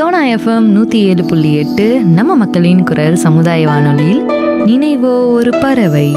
Sona FM நூற்றி ஏழு புள்ளி எட்டு நம்ம மக்களின் குரல் சமுதாய வானொலியில் நினைவோ ஒரு பறவை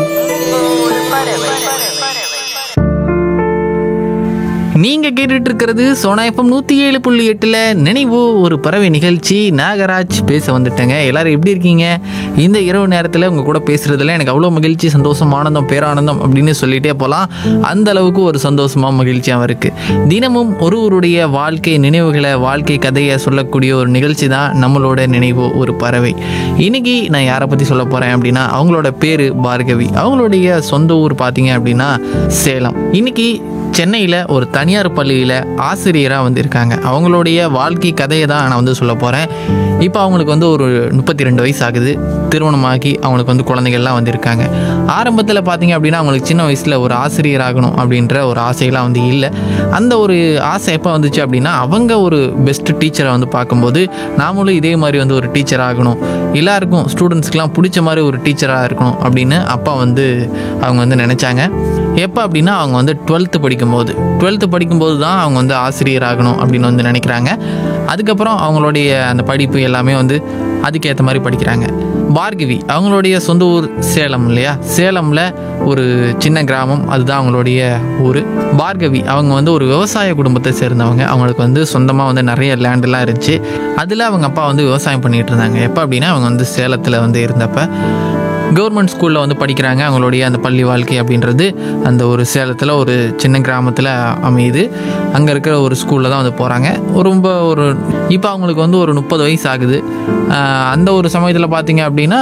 நீங்க கேட்டுட்டு இருக்கிறது சோனா எஃப்எம் நூத்தி ஏழு புள்ளி எட்டுல நினைவு ஒரு பறவை நிகழ்ச்சி நாகராஜ் பேச வந்துட்டேங்க எல்லாரும் எப்படி இருக்கீங்க இந்த இரவு நேரத்துல உங்க கூட பேசுறதுல எனக்கு அவ்வளோ மகிழ்ச்சி சந்தோஷம் ஆனந்தம் பேரானந்தம் அப்படின்னு சொல்லிட்டே போகலாம் அந்த அளவுக்கு ஒரு சந்தோஷமா மகிழ்ச்சியாகவும் இருக்கு தினமும் ஒருவருடைய வாழ்க்கை நினைவுகளை வாழ்க்கை கதையை சொல்லக்கூடிய ஒரு நிகழ்ச்சி தான் நம்மளோட நினைவு ஒரு பறவை இன்னைக்கு நான் யாரை பத்தி சொல்ல போறேன் அப்படின்னா அவங்களோட பேரு பார்கவி அவங்களுடைய சொந்த ஊர் பார்த்தீங்க அப்படின்னா சேலம் இன்னைக்கு சென்னையில் ஒரு தனியார் பள்ளியில் ஆசிரியராக வந்திருக்காங்க அவங்களுடைய வாழ்க்கை கதையை தான் நான் வந்து சொல்ல போகிறேன் இப்போ அவங்களுக்கு வந்து ஒரு முப்பத்தி ரெண்டு வயசு ஆகுது திருமணமாகி அவங்களுக்கு வந்து குழந்தைகள்லாம் வந்திருக்காங்க ஆரம்பத்தில் பார்த்தீங்க அப்படின்னா அவங்களுக்கு சின்ன வயசில் ஒரு ஆசிரியர் ஆகணும் அப்படின்ற ஒரு ஆசையெல்லாம் வந்து இல்லை அந்த ஒரு ஆசை எப்போ வந்துச்சு அப்படின்னா அவங்க ஒரு பெஸ்ட் டீச்சரை வந்து பார்க்கும்போது நாமளும் இதே மாதிரி வந்து ஒரு டீச்சர் ஆகணும் எல்லாருக்கும் ஸ்டூடெண்ட்ஸ்க்கெலாம் பிடிச்ச மாதிரி ஒரு டீச்சராக இருக்கணும் அப்படின்னு அப்பா வந்து அவங்க வந்து நினச்சாங்க எப்போ அப்படின்னா அவங்க வந்து டுவெல்த்து படிக்கும்போது டுவெல்த்து படிக்கும்போது தான் அவங்க வந்து ஆசிரியர் ஆகணும் அப்படின்னு வந்து நினைக்கிறாங்க அதுக்கப்புறம் அவங்களுடைய அந்த படிப்பு எல்லாமே வந்து அதுக்கேற்ற மாதிரி படிக்கிறாங்க பார்கவி அவங்களுடைய சொந்த ஊர் சேலம் இல்லையா சேலமில் ஒரு சின்ன கிராமம் அதுதான் அவங்களுடைய ஊர் பார்கவி அவங்க வந்து ஒரு விவசாய குடும்பத்தை சேர்ந்தவங்க அவங்களுக்கு வந்து சொந்தமாக வந்து நிறைய லேண்டெல்லாம் இருந்துச்சு அதில் அவங்க அப்பா வந்து விவசாயம் பண்ணிகிட்டு இருந்தாங்க எப்போ அப்படின்னா அவங்க வந்து சேலத்தில் வந்து இருந்தப்ப கவர்மெண்ட் ஸ்கூலில் வந்து படிக்கிறாங்க அவங்களுடைய அந்த பள்ளி வாழ்க்கை அப்படின்றது அந்த ஒரு சேலத்தில் ஒரு சின்ன கிராமத்தில் அமையுது அங்கே இருக்கிற ஒரு ஸ்கூலில் தான் வந்து போகிறாங்க ரொம்ப ஒரு இப்போ அவங்களுக்கு வந்து ஒரு முப்பது வயசு ஆகுது ஆஹ் அந்த ஒரு சமயத்தில் பார்த்தீங்க அப்படின்னா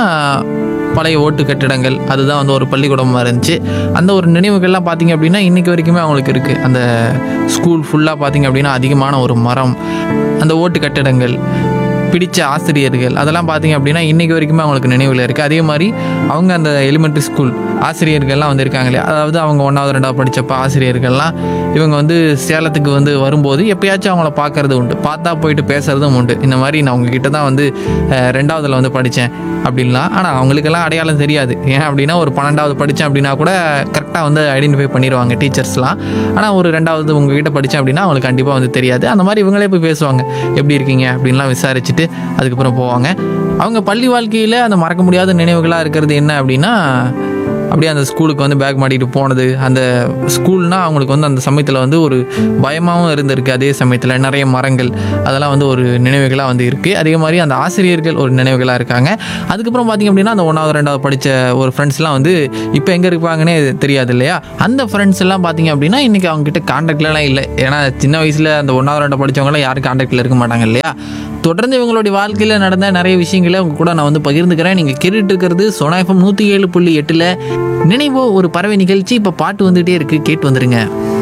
பழைய ஓட்டு கட்டிடங்கள் அதுதான் வந்து ஒரு பள்ளிக்கூடமாக இருந்துச்சு அந்த ஒரு நினைவுகள்லாம் பார்த்தீங்க அப்படின்னா இன்றைக்கி வரைக்குமே அவங்களுக்கு இருக்குது அந்த ஸ்கூல் ஃபுல்லாக பார்த்தீங்க அப்படின்னா அதிகமான ஒரு மரம் அந்த ஓட்டு கட்டிடங்கள் பிடிச்ச ஆசிரியர்கள் அதெல்லாம் பார்த்தீங்க அப்படின்னா இன்றைக்கி வரைக்குமே அவங்களுக்கு நினைவில் இருக்குது அதே மாதிரி அவங்க அந்த எலிமெண்ட்ரி ஸ்கூல் ஆசிரியர்கள்லாம் வந்து இருக்காங்களே அதாவது அவங்க ஒன்றாவது ரெண்டாவது படித்தப்ப ஆசிரியர்கள்லாம் இவங்க வந்து சேலத்துக்கு வந்து வரும்போது எப்பயாச்சும் அவங்கள பார்க்கறது உண்டு பார்த்தா போயிட்டு பேசுகிறதும் உண்டு இந்த மாதிரி நான் உங்ககிட்ட தான் வந்து அஹ், ரெண்டாவதுல வந்து படித்தேன் அப்படின்லாம் ஆனால் அவங்களுக்கெல்லாம் அடையாளம் தெரியாது ஏன் அப்படின்னா ஒரு பன்னெண்டாவது படித்தேன் அப்படின்னா கூட கரெக்டாக வந்து ஐடென்டிஃபை பண்ணிடுவாங்க டீச்சர்ஸ்லாம் ஆனால் ஒரு ரெண்டாவது உங்ககிட்ட படித்தேன் அப்படின்னா அவங்களுக்கு கண்டிப்பாக வந்து தெரியாது அந்த மாதிரி இவங்களே போய் பேசுவாங்க எப்படி இருக்கீங்க அப்படின்லாம் விசாரிச்சுட்டு அதுக்கப்புறம் போவாங்க அவங்க பள்ளி வாழ்க்கையில் அந்த மறக்க முடியாத நினைவுகளாக இருக்கிறது என்ன அப்படின்னா அப்படியே அந்த ஸ்கூலுக்கு வந்து பேக் மாட்டிட்டு போனது அந்த ஸ்கூல்னால் அவங்களுக்கு வந்து அந்த சமயத்தில் வந்து ஒரு பயமாகவும் இருந்திருக்கு அதே சமயத்தில் நிறைய மரங்கள் அதெல்லாம் வந்து ஒரு நினைவுகளாக வந்து இருக்குது அதே மாதிரி அந்த ஆசிரியர்கள் ஒரு நினைவுகளாக இருக்காங்க அதுக்கப்புறம் பார்த்திங்க அப்படின்னா அந்த ஒன்றாவது ரெண்டாவது படித்த ஒரு ஃப்ரெண்ட்ஸ்லாம் வந்து இப்போ எங்கே இருப்பாங்கன்னே தெரியாது இல்லையா அந்த ஃப்ரெண்ட்ஸ் எல்லாம் பார்த்தீங்க அப்படின்னா இன்றைக்கி அவங்ககிட்ட காண்டாக்ட்லாம் இல்லை ஏன்னா சின்ன வயசில் அந்த ஒன்றாவது ரெண்டாவது படித்தவங்களாம் யாரும் காண்டாக்டில் இருக்க மாட்டாங்க இல்லையா தொடர்ந்து இவங்களுடைய வாழ்க்கையில் நடந்த நிறைய விஷயங்களை உங்க கூட நான் வந்து பகிர்ந்துக்கிறேன் நீங்கள் கேட்டுட்டு இருக்கிறது சோனா எஃப்எம் நூற்றி ஏழு புள்ளி எட்டில் நினைவோ ஒரு பறவை நிகழ்ச்சி இப்போ பாட்டு வந்துகிட்டே இருக்குது கேட்டு வந்துருங்க